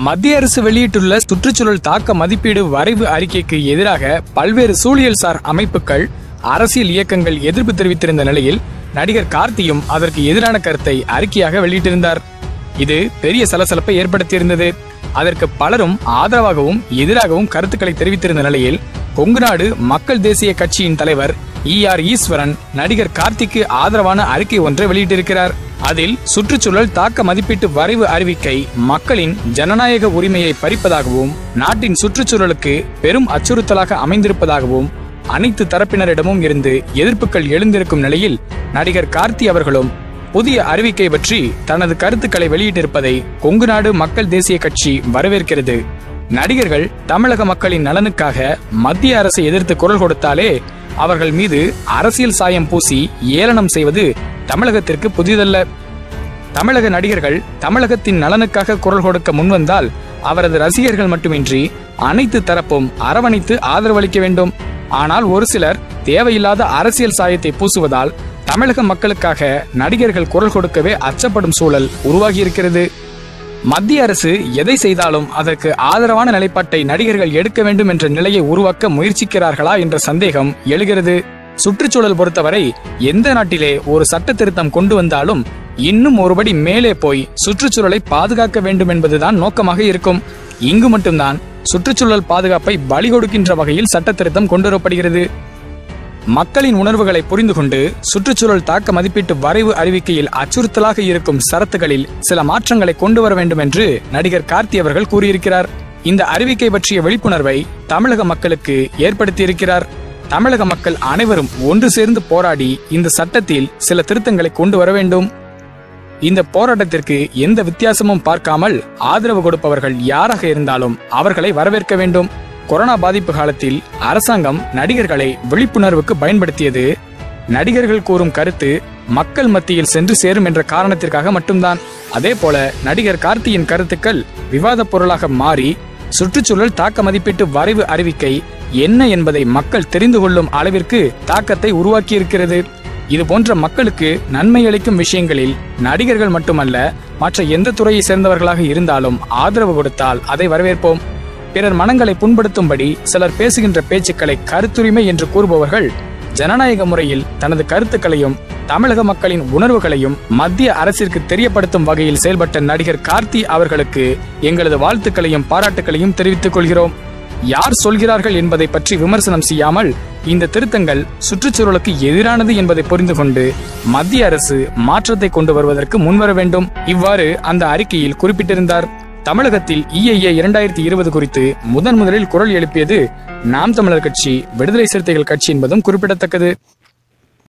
மத்திய அரசு வெளியிட்டுள்ள சுற்றுச்சூழல் தாக்க மதிப்பீடு வரைவு அறிக்கைக்கு எதிராக பல்வேறு சூழியல் சார் அமைப்புகள் அரசியல் இயக்கங்கள் எதிர்ப்பு தெரிவித்திருந்த நிலையில் நடிகர் கார்த்தியும் அதற்கு எதிரான கருத்தை அறிக்கையாக வெளியிட்டிருந்தார் இது பெரிய சலசலப்பை ஏற்படுத்தியிருந்தது அதற்கு பலரும் ஆதரவாகவும் எதிராகவும் கருத்துக்களை தெரிவித்திருந்த நிலையில் கொங்குநாடு மக்கள் தேசிய கட்சியின் தலைவர் இ ஆர் ஈஸ்வரன் நடிகர் கார்த்திக்கு ஆதரவான அறிக்கை ஒன்றை வெளியிட்டிருக்கிறார் அதில் சுற்றுச்சூழல் தாக்க மதிப்பீட்டு வரைவு அறிவிக்கை மக்களின் ஜனநாயக உரிமையை பறிப்பதாகவும் நாட்டின் சுற்றுச்சூழலுக்கு பெரும் அச்சுறுத்தலாக அமைந்திருப்பதாகவும் அனைத்து தரப்பினரிடமும் இருந்து எதிர்ப்புகள் எழுந்திருக்கும் நிலையில் நடிகர் கார்த்தி அவர்களும் புதிய அறிவிக்கை பற்றி தனது கருத்துக்களை வெளியிட்டிருப்பதை கொங்குநாடு மக்கள் தேசிய கட்சி வரவேற்கிறது நடிகர்கள் தமிழக மக்களின் நலனுக்காக மத்திய அரசை எதிர்த்து குரல் கொடுத்தாலே அவர்கள் மீது அரசியல் சாயம் பூசி ஏளனம் செய்வது தமிழகத்திற்கு புதிதல்ல தமிழக நடிகர்கள் தமிழகத்தின் நலனுக்காக குரல் கொடுக்க முன்வந்தால் அவரது ரசிகர்கள் மட்டுமின்றி அனைத்து தரப்பும் அரவணைத்து ஆதரவளிக்க வேண்டும் ஆனால் ஒரு சிலர் தேவையில்லாத அரசியல் சாயத்தை பூசுவதால் தமிழக மக்களுக்காக நடிகர்கள் குரல் கொடுக்கவே அச்சப்படும் சூழல் உருவாகியிருக்கிறது மத்திய அரசு எதை செய்தாலும் அதற்கு ஆதரவான நிலைப்பாட்டை நடிகர்கள் எடுக்க வேண்டும் என்ற நிலையை உருவாக்க முயற்சிக்கிறார்களா என்ற சந்தேகம் எழுகிறது சுற்றுச்சூழல் பொறுத்தவரை எந்த நாட்டிலே ஒரு சட்ட திருத்தம் கொண்டு வந்தாலும் இன்னும் ஒருபடி மேலே போய் சுற்றுச்சூழலை பாதுகாக்க வேண்டும் என்பதுதான் நோக்கமாக இருக்கும் இங்கு மட்டும்தான் சுற்றுச்சூழல் பாதுகாப்பை பலி கொடுக்கின்ற வகையில் சட்ட திருத்தம் கொண்டு வரப்படுகிறது மக்களின் உணர்வுகளை புரிந்து கொண்டு சுற்றுச்சூழல் தாக்க மதிப்பீட்டு வரைவு அறிவிக்கையில் அச்சுறுத்தலாக இருக்கும் சரத்துகளில் சில மாற்றங்களை கொண்டு வர வேண்டும் என்று நடிகர் கார்த்தி அவர்கள் கூறியிருக்கிறார் இந்த அறிவிக்கை பற்றிய விழிப்புணர்வை தமிழக மக்களுக்கு ஏற்படுத்தியிருக்கிறார் தமிழக மக்கள் அனைவரும் ஒன்று சேர்ந்து போராடி இந்த சட்டத்தில் சில திருத்தங்களை கொண்டு வர வேண்டும் இந்த போராட்டத்திற்கு எந்த வித்தியாசமும் பார்க்காமல் ஆதரவு கொடுப்பவர்கள் யாராக இருந்தாலும் அவர்களை வரவேற்க வேண்டும் கொரோனா பாதிப்பு காலத்தில் அரசாங்கம் நடிகர்களை விழிப்புணர்வுக்கு பயன்படுத்தியது நடிகர்கள் கூறும் கருத்து மக்கள் மத்தியில் சென்று சேரும் என்ற காரணத்திற்காக மட்டும்தான் அதே போல நடிகர் கார்த்தியின் கருத்துக்கள் விவாத பொருளாக மாறி சுற்றுச்சூழல் தாக்க மதிப்பீட்டு வரைவு அறிவிக்கை என்ன என்பதை மக்கள் தெரிந்து கொள்ளும் அளவிற்கு தாக்கத்தை உருவாக்கியிருக்கிறது இது போன்ற மக்களுக்கு நன்மை அளிக்கும் விஷயங்களில் நடிகர்கள் மட்டுமல்ல மற்ற எந்த துறையை சேர்ந்தவர்களாக இருந்தாலும் ஆதரவு கொடுத்தால் அதை வரவேற்போம் பிறர் மனங்களை புண்படுத்தும்படி சிலர் பேசுகின்ற பேச்சுக்களை கருத்துரிமை என்று கூறுபவர்கள் ஜனநாயக முறையில் தனது கருத்துக்களையும் தமிழக மக்களின் உணர்வுகளையும் மத்திய அரசிற்கு தெரியப்படுத்தும் வகையில் செயல்பட்ட நடிகர் கார்த்தி அவர்களுக்கு எங்களது வாழ்த்துக்களையும் பாராட்டுகளையும் தெரிவித்துக் கொள்கிறோம் யார் சொல்கிறார்கள் என்பதை பற்றி விமர்சனம் செய்யாமல் இந்த திருத்தங்கள் சுற்றுச்சூழலுக்கு எதிரானது என்பதை புரிந்து கொண்டு மத்திய அரசு மாற்றத்தை கொண்டு வருவதற்கு முன்வர வேண்டும் இவ்வாறு அந்த அறிக்கையில் குறிப்பிட்டிருந்தார் தமிழகத்தில் இஐஏ இரண்டாயிரத்தி இருபது குறித்து முதன் முதலில் குரல் எழுப்பியது நாம் தமிழர் கட்சி விடுதலை சிறுத்தைகள் கட்சி என்பதும் குறிப்பிடத்தக்கது